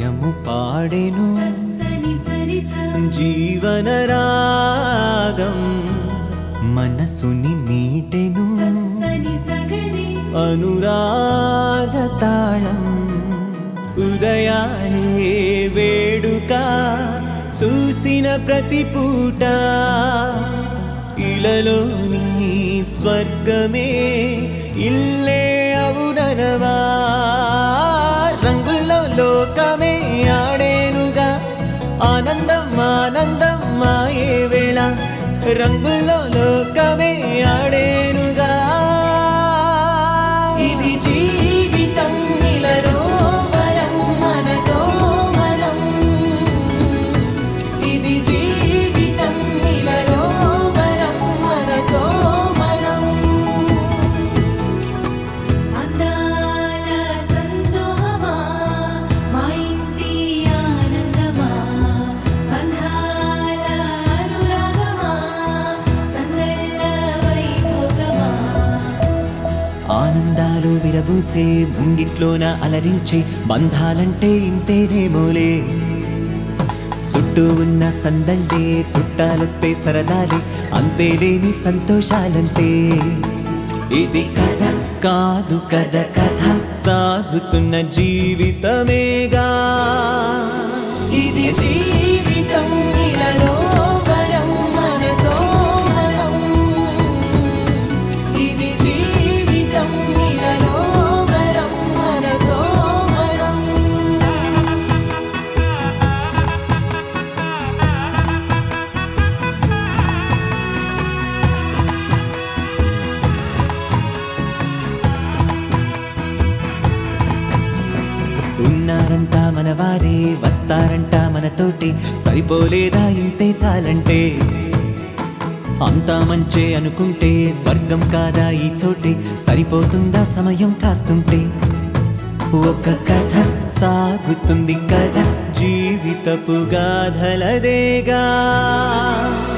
హృదయము పాడెను సని సరి స జీవన రాగం మనసుని మీటెను సని సగరి అనురాగ తాళం ఉదయాలే వేడుక చూసిన ప్రతి పూట ఇలలోని స్వర్గమే ఇల్లే అవుననవా రంగుల్లో లోకమే ఆడేనుగా ఆనందం ఆనందం మాయే వేళ రంగుల్లో లోకమే ఆడేనుగా ఇది జీవితం ఇలలో వరం మనతో మనం ఇది జీవితం ఇలలో వరం మనతో మనం అందాల సందోహమా మా ఇంటి ఆనందమా బంధాల అనురాగమా సందళ్ళ వైభోగమా ఆనందాలు విరబూసే ముంగిట్లోన అలరించే బంధాలంటే ఇంతేనేమోలే చుట్టూ ఉన్న సందళ్ళే చుట్టాలొస్తే సరదాలే అంతేలేని సంతోషాలంతే ఇది కథ కాదు కథ కథ సాగుతున్న జీవితమేగా ఇది జీవితం ఇలలో వరం మనతో మనం ఇది జీవితం ఇలలో వరం మనతో మనం ఉన్నారంతా మనవారే వస్తారంట మనతోటి సరిపోలేదా ఇంతే చాలంటే అంతా మంచే అనుకుంటే స్వర్గం కాదా ఈ చోటే సరిపోతుందా సమయం కాస్తుంటే ఒక కథ సాగుతుంది కథ జీవితపు గాథలదేగా